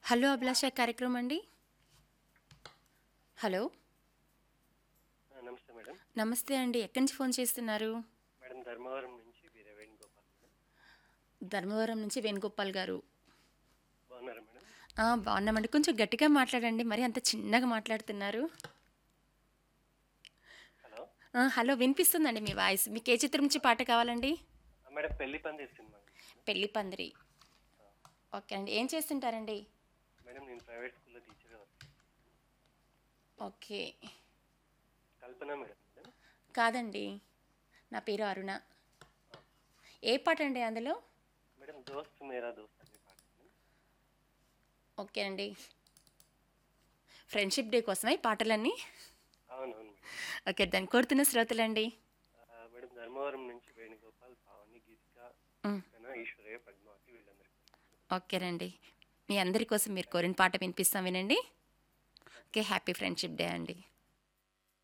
Hello అభిలాష కార్యక్రమం అండి hello ఆ, నమస్తే మేడం నమస్తే అండి ఎక్కడి నుంచి ఫోన్ చేస్తున్నారు మేడం ధర్మవరం నుంచి వీర వేణుగోపాల్ మేడం ధర్మవరం నుంచి వేణుగోపాల్ గారు బాగున్నారా మేడం ఆ, బాగున్నామండి కొంచెం గట్టిగా మాట్లాడండి మరి అంత చిన్నగా మాట్లాడుతున్నారు హలో ఆ, హలో వినిపిస్తుందండి మీ వాయిస్ మీకు ఏ చిత్రం నుంచి పాట కావాలండి ఆ, మేడం పెళ్లి పందిరి సినిమా పెళ్లి పందిరి ఓకే అండి ఏం చేస్తుంటారండి మేడం నేను ప్రైవేట్ స్కూల్లో టీచర్గా వర్క్ చేస్తాను. ఓకే కల్పన మేడం మేడం కాదండి నా పేరు అరుణ ఏ పాట అండి అందులో మేడం దోస్త్ మేరా దోస్త్ అనే పాట మేడం ఓకే అండి ఫ్రెండ్షిప్ డే కోసమే ఈ పాటలన్నీ అవునవును మేడం ఓకే దాన్ని కోరుతున్న శ్రోతలండి ఆ, మేడం ధర్మవరం నుంచి వేణుగోపాల్ పావని గీతిక మ్. కన ఈశ్వరయ్య పద్మావతి వీళ్ళందరికీ ఓకేనండి మీ అందరి కోసం మీరు కోరిన పాట వినిపిస్తాం వినండి ఓకే హ్యాపీ ఫ్రెండ్షిప్ డే అండి